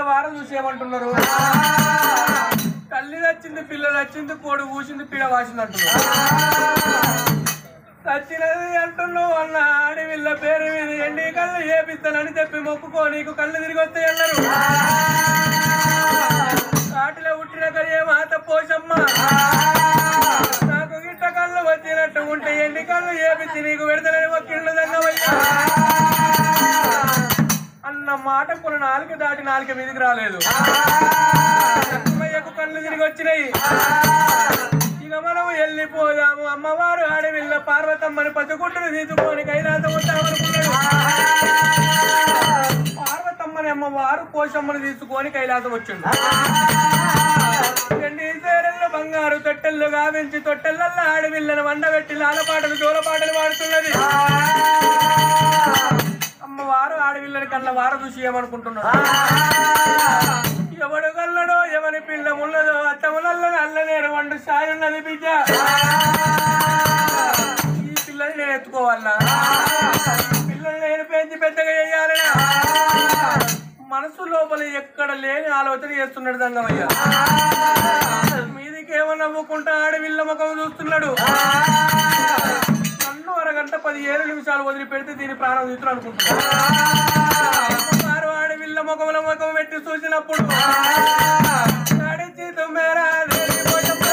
వారం చూసి ఏమంటున్నారు తల్లి వచ్చింది పిల్ల వచ్చింది కోడి కూసింది పీడ వాసింది అంటున్నారు చచ్చినది అంటున్నావు అన్న అడవిల్ల పేరు మీద ఎండి కళ్ళు ఏపిస్తానని చెప్పి మొక్కుకో నీకు కళ్ళు తిరిగి వస్తాయి అన్నారు కాటిలో పుట్టిన కయ్యే మాత పోషమ్మ నాకు గిట్ట కళ్ళు వచ్చినట్టు ఉంటే ఎండి కళ్ళు ఏపిచ్చి నీకు పెడతానని మొక్కిళ్ళు దంగమయ్యా అన్న మాట కొన్ని నాలుగు దాటి నాలుగు మీదకి రాలేదు లక్ష్మయ్యకు కళ్ళు తిరిగి వచ్చినాయి ఇక మనం వెళ్ళిపోదాము అమ్మవారు అడవిల్ల పార్వతమ్మని పచ్చగుడ్డును తీసుకొని కైలాసం వస్తామనుకున్నాడు పార్వతమ్మని అమ్మవారు కోశమ్మని తీసుకొని కైలాసం వచ్చిండు రెండు సేరల్లో బంగారు తొట్టెల్లో గావించి తొట్టెల్లల్లో ఆడవిల్లను వండబెట్టి లాలపాటలు జోలపాటలు పాడుతున్నది అమ్మవారు ఆడవిల్లని కళ్ళ వార చూసి ఏమనుకుంటున్నాడు ఎవడు కల్లడో ఎవరి పిల్ల ముళ్ళదో అత్తములలో నల్లనేరు వండు సాయి ఉన్నది బిడ్డ ఈ పిల్లని నేను ఎత్తుకోవాలనా పిల్లల్ని నేను పెంచి పెద్దగా చేయాలనా మనసు లోపల ఎక్కడ లేని ఆలోచన చేస్తున్నాడు దంగమయ్య మీదికేమో నవ్వుకుంటా ఆడవిల్ల ముఖం చూస్తున్నాడు నన్ను అరగంట పదిహేను నిమిషాలు వదిలి పెడితే దీని ప్రాణం తీతులు అనుకుంటున్నాడు వారు ఆడవిల్ల ముఖముల ముఖం పెట్టి చూసినప్పుడు నడిచి తుమ్మెరా దేవి పోషమ్మ.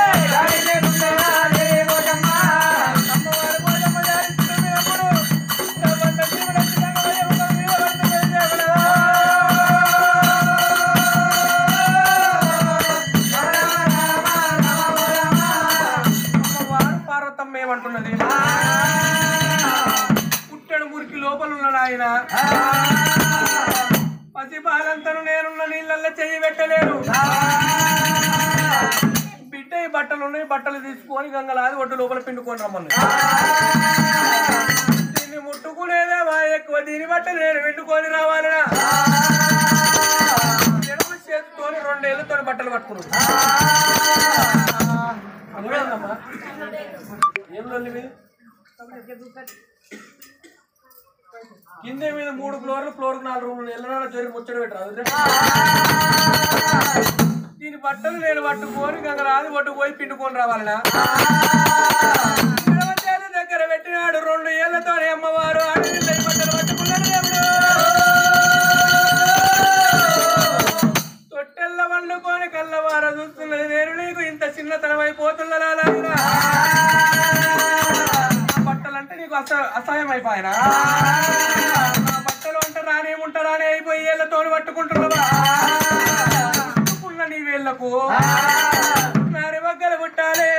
అమ్మవారు పోషమ్మ నడిచి తుమ్మినప్పుడు నవ్వంత జీవుడు వచ్చి దంగమయ్య ముఖం మీద పడుతున్నది దేవుడా. అమ్మవారు పార్వతమ్మ ఏమంటున్నది పుట్టెడు మురికి లోపల ఉన్నాడు ఆయన పసి బాలంతను నేనున్న నీళ్ళల్లో చెయ్యి పెట్టలేను బిడ్డ ఈ బట్టలు ఉన్నాయి బట్టలు తీసుకొని గంగలాది ఒడ్డు లోపల పిండుకొని రమ్మని దీన్ని ముట్టుకునేదే మా ఎక్కువ దీని బట్టలు నేను పిండుకొని రావాలనా ఎడమ చేతితోని రెండేళ్లతో బట్టలు పట్టుకున్నాడు అమ్మా ఏం లొల్లి మీది? కింద మీద మూడు ఫ్లోర్లు ఫ్లోర్ నాలుగు రూములు ఎల్లనాడ జోరి ముచ్చట పెట్టరాదు దీని బట్టలు నేను పట్టుకొని గంగ రాదు పట్టుకుపోయి పిండుకొని రావాలనా ఎడమ చేతి దగ్గర పెట్టినాడు రెండు ఏళ్లతో అమ్మవారు అడవి బట్టలు పట్టుకున్నాడు దేవుడు తొట్టెల్ల వండుకొని కళ్ళవార చూస్తున్నది నేను నీకు ఇంత చిన్నతనం అయిపోతున్నదా నాయనా? నా బట్టలంటే నీకు అస అసహాయం అయిపోయినా నా బట్టలు అంటే రానేముంటా రానే అయిపోయి ఏళ్ళతో పట్టుకుంటున్నావా పట్టుకున్న నీ వేళ్ళకు నారి బగ్గలు పుట్టాలే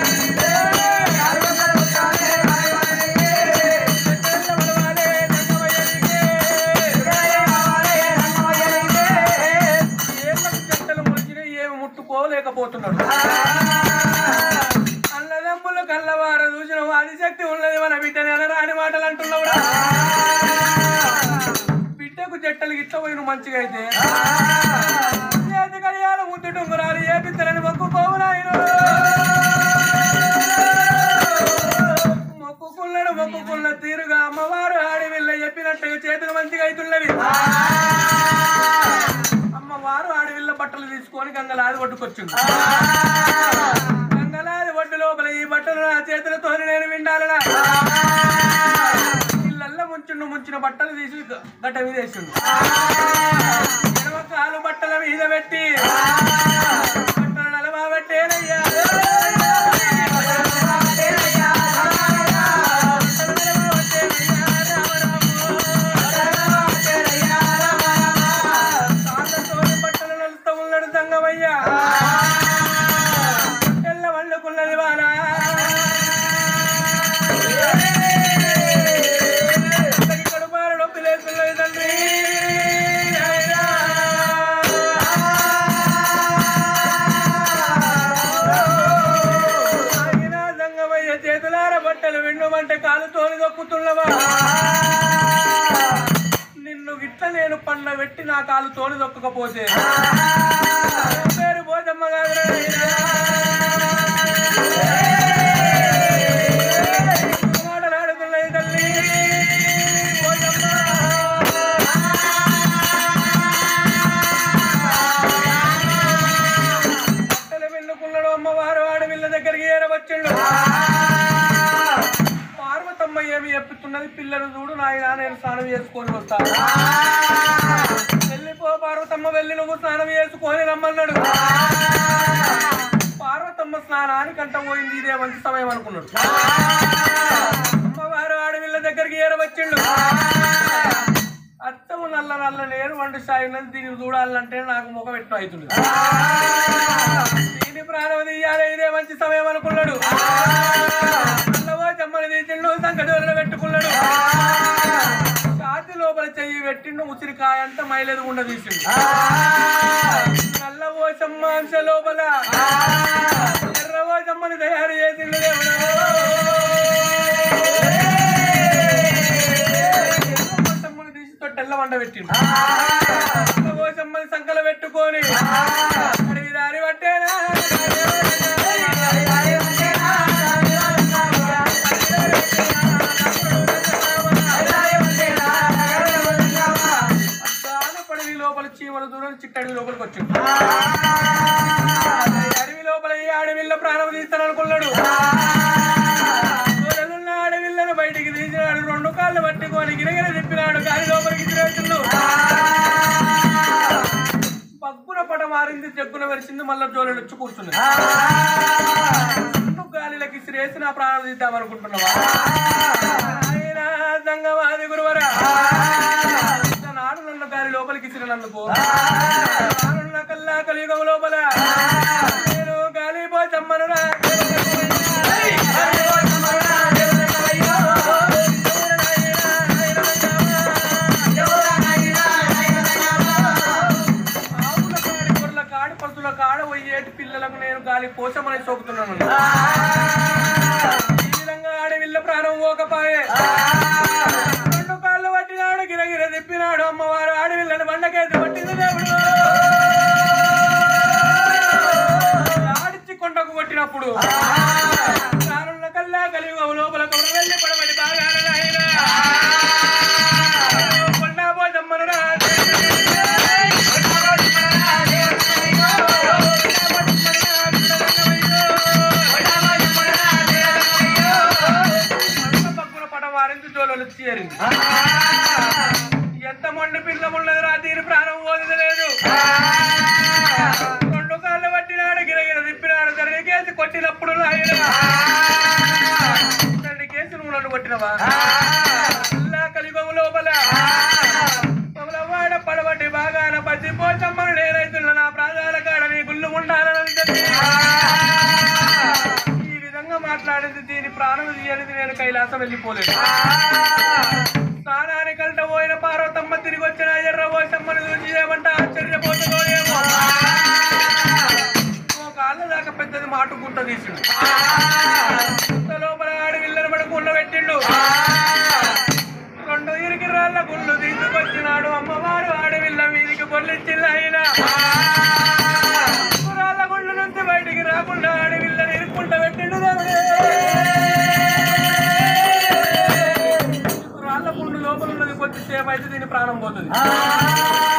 చెట్టెల్ల వలవాలే, రంగమయ్యనికే. ఏళ్ళకు చెట్టలు ములిచిన ఏమి ముట్టుకోలేకపోతున్నాడు అన్నదమ్ములు కల్లవారు చూసిన వారి శక్తి ఉన్నది మన బిడ్డ నెలరాని మాటలు అంటున్నావురా బిడ్డకు చెట్టలు గిట్ల పోయిన మంచిగా అయితే చేతి కడియాలు ముద్దు టుంగురాలు ఏ బిడ్డలని మొక్కుకోవునాయను మొక్కుకున్నాడు మొక్కుకున్న తీరుగా అమ్మవారు ఆడి వెళ్ళ చెప్పినట్టుగా చేతులు మంచిగా అవుతున్నవి అమ్మవారు ఆడవిల్ల బట్టలు తీసుకొని గంగలాది ఒడ్డుకొచ్చింది గంగలాది ఒడ్డు లోపల ఈ బట్టలు నా చేతులతో నేను విండాలనా ఇళ్ళల్లో ముంచుండు ముంచిన బట్టలు తీసి గ- గట్ట మీద వేసిండు ఎడమ కాలు బట్టల మీద పెట్టి బట్టలు నలబాబట్టేనయ్యా తాతతోని బట్టలు నలుస్తా ఉన్నాడు దంగమయ్యా తెల్ల వండుకున్నది వానా కడుపారు నొప్పి లేస్తున్నది తండ్రి ఆగినా దంగమయ్య చేతులార బట్టలు విండుమంటే కాలుతోని దొక్కుతున్నవా నిన్ను గిట్ల నేను పండ పెట్టి నా కాలు తోని దొక్కకపోతే నా పేరు పోజమ్మ కాదురా నాయనా. మాటలాడుతున్నది తల్లి పోజమ్మ. స్నానం చేసుకొని వస్తాడు వెళ్ళిపో పార్వతమ్మ వెళ్ళి నువ్వు స్నానం చేసుకొని రమ్మన్నాడు పార్వతమ్మ స్నానానికంట పోయింది ఇదే మంచి సమయం అనుకున్నాడు అమ్మవారు ఆడవిళ్ళ దగ్గరికి ఏరవచ్చిండు అత్తము నల్ల నల్ల నేరు వండు సాగినది దీన్ని చూడాలంటే నాకు ముఖం ఎట్టు అవుతుంది దీని ప్రాణం తీయాలి ఇదే మంచి సమయం అనుకున్నాడు నల్లవో చెమ్మని తీసిండు సంకటోళ్ళ పెట్టుకున్నాడు ఛాతి లోపల చెయ్యి పెట్టిండు ఉసిరికాయ అంతా మైలేదు ఉండ తీసిండు నల్లవో చెమ్మాంశ లోపల ఎర్రవో చెమ్మని తయారు చేసిండు దేవుడు చెమ్మని తీసి తొట్టెల్ల వండ పెట్టిండు నల్లవో చెమ్మని సంకల పెట్టుకొని అడవి దారి పట్టేనా అద్దాల పడవి లోపల చీమల దూరం చిట్టడవి లోపలికి వచ్చింది అడవి లోపల ఈ అడవిల్ల ప్రాణం తీస్తాననుకున్నాడు దూరలున్న అడవిల్లను బయటికి తీసినాడు రెండు కాళ్ళు పట్టుకొని గిరగిర తిప్పినాడు గాలి లోపలికి తిరుగుతుండు పగ్గున పట మారింది జగ్గున వెలిసింది మళ్ళా జోలు వచ్చి కూర్చుంది రెండు గాలిలకి శ్రేసి నా ప్రాణం తీద్దాం అనుకుంటున్నావా ఆయన సంగమాది గురువరా నాడు నన్ను గాలి లోపలికి ఇసిరినందుకు నానున్న కల్లా కలియుగం లోపల నేను గాలి పోచమ్మనురా ఆవుల కాడి గొర్రెల కాడి పశువుల కాడ పోయేటి పిల్లలకు నేను గాలి పోచమని సోకుతున్నాను ఈ విధంగా ఆడవిల్ల ప్రాణం పోకపాయే రెండు కాళ్ళు పట్టినాడు గిరగిర తిప్పినాడు అమ్మవారు ఆడవిల్లని బండకేసి పట్టింది దేవుడు ఆడిచ్చి కొండకు కొట్టినప్పుడు రానున్న కల్లా కలియుగం లోపల కొడ వెళ్ళి పడబడి బాగా కొండ పోజమ్మను రా పక్కున పట వారించి జోలు చేరింది ఎంత మొండి పిల్లమున్నది రా తీరి ప్రాణం పోదు లేదు రెండు కాళ్ళు పట్టినాడు గిరగిర తిప్పినాడు తండ్రి కేసి కొట్టినప్పుడు నాయనా తండ్రి కేసి నువ్వు నన్ను కొట్టినవా అల్లా కలిగొమ లోపల మమ్మల వాడ పడబట్టి బాగాన పచ్చి పోచమ్మను నేనైతున్న నా ప్రాణాల కాడ నీ గుళ్ళు ఉండాలని చెప్పి ఈ విధంగా మాట్లాడింది దీని ప్రాణం తీయనిది నేను కైలాసం వెళ్ళిపోలేదు స్నానానికంట పోయిన పార్వతమ్మ తిరిగి వచ్చిన ఎర్ర పోసమ్మని చూసి ఏమంట ఆశ్చర్యపోతుందో ఏమో ఓ కాళ్ళ దాకా పెద్దది మాటుకుంట తీసిండు ఇంత లోపల ఆడి విల్లని పడి గుండ పెట్టిండు రెండు ఇరికి రాళ్ళ గుళ్ళు తీసుకొచ్చినాడు అమ్మవారు ఆడి విల్ల మీదికి పొల్లించింది అయినా రాళ్ళ గుళ్ళు నుంచి బయటికి రాకుండా ఆడి విల్లని ఇరుక్కుంట పెట్టిండు దేవుడే. రాళ్ళ గుండు లోపల ఉన్నది కొద్దిసేపు అయితే దీని ప్రాణం పోతుంది